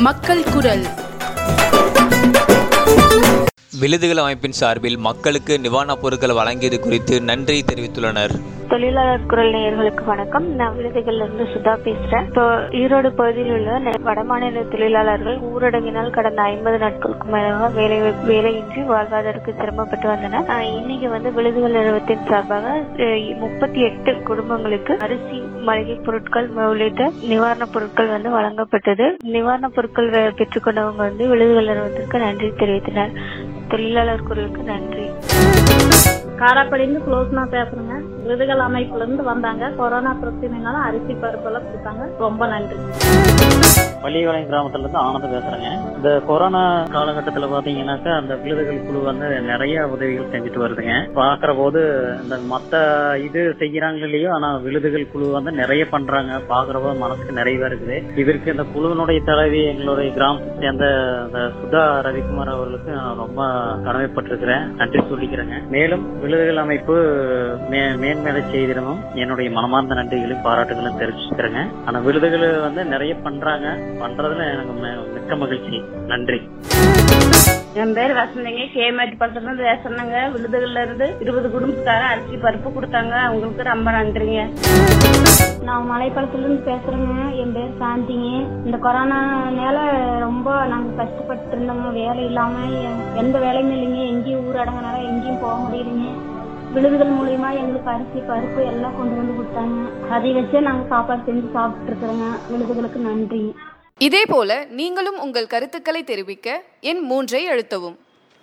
மக்கள் குரல் விழுதுகள் அமைப்பின் சார்பில் மக்களுக்கு நிவாரணப் பொருட்கள் வழங்கியது குறித்து நன்றி தெரிவித்துள்ளனர் தொழிலாளர் குரல் நேயர்களுக்கு வணக்கம் நான் விருதுகள்ல இருந்து சுதா பேசுறேன் இப்போ ஈரோடு பகுதியில் உள்ள நெ- வடமாநில தொழிலாளர்கள் ஊரடங்கினால் கடந்த ஐம்பது நாட்களுக்கு மேலாக வேலை வேலையின்றி வாழ்வாதாரத்துக்கு சிரமப்பட்டு வந்தனர் ஆஹ் இன்னைக்கு வந்து விழுதுகள் நிறுவனத்தின் சார்பாக முப்பத்தி எட்டு குடும்பங்களுக்கு அரிசி மளிகை பொருட்கள் உள்ளிட்ட நிவாரணப் பொருட்கள் வந்து வழங்கப்பட்டது நிவாரணப் பொருட்கள் வே- பெற்றுக்கொண்டவங்க வந்து விழுதுகள் நிறுவனத்திற்கு நன்றி தெரிவித்தனர் தொழிலாளர் குரலுக்கு நன்றி காராப்படிந்து குளோஸ்னா பேசுறேங்க விருதுகள் அமைப்புல இருந்து வந்தாங்க கொரோனா பிரச்சனைனால அரிசி பருப்பெல்லாம் கொடுத்தாங்க ரொம்ப நன்றி பள்ளிவாளையம் கிராமத்துல இருந்து ஆனந்த் பேசுறேங்க இந்த கொரோனா காலகட்டத்துல பாத்தீங்கன்னாக்கா அந்த விழுதுகள் குழு வந்து நிறைய உதவிகள் செஞ்சுட்டு வருதுங்க பாக்குற போது இந்த மத்த இது செய்யறாங்க இல்லையோ ஆனா விழுதுகள் குழு வந்து நிறைய பண்றாங்க பாக்குற போது மனசுக்கு நிறைவா இருக்குது இதற்கு இந்த குழுவினுடைய தலைவி எங்களுடைய கிராமத்தை சேர்ந்த இந்த சுதா ரவிக்குமார் அவர்களுக்கு நான் ரொம்ப கடமைப்பட்டிருக்கிறேன் நன்றி சொல்லிக்கிறேங்க மேலும் விழுதுகள் அமைப்பு மே- மேன்மேலை செய்திடணும் என்னுடைய மனமார்ந்த நன்றிகளையும் பாராட்டுகளையும் தெரிவிச்சுக்கிறேங்க ஆனா விருதுகள் வந்து நிறைய பண்றாங்க பண்றதுல எனக்கு மி- மிக்க மகிழ்ச்சி நன்றி என் பேர் வசந்திங்க கேமேட் பக்கத்துல இருந்து பேசுறேங்க விழுதுகள்ல இருந்து இருபது குடும்பத்துக்காக அரிசி பருப்பு கொடுத்தாங்க அவங்களுக்கு ரொம்ப நன்றிங்க நான் மலைப்பாளத்துல இருந்து பேசுறேங்க என் பேர் சாந்திங்க இந்த கொரோனானால ரொம்ப நாங்க கஷ்டப்பட்டு இருந்தோங்க வேலை இல்லாம எ- எந்த வேலையும் இல்லைங்க எங்கேயும் ஊரடங்குனால எங்கேயும் போக முடியலைங்க விழுதுகள் மூலியமா எங்களுக்கு அரிசி பருப்பு எல்லாம் கொண்டு வந்து கொடுத்தாங்க அதை வச்சே நாங்க சாப்பாடு செஞ்சு சாப்பிட்டு இருக்கிறோங்க விழுதுகளுக்கு நன்றி இதேபோல நீங்களும் உங்கள் கருத்துக்களை தெரிவிக்க எண் மூன்றை அழுத்தவும்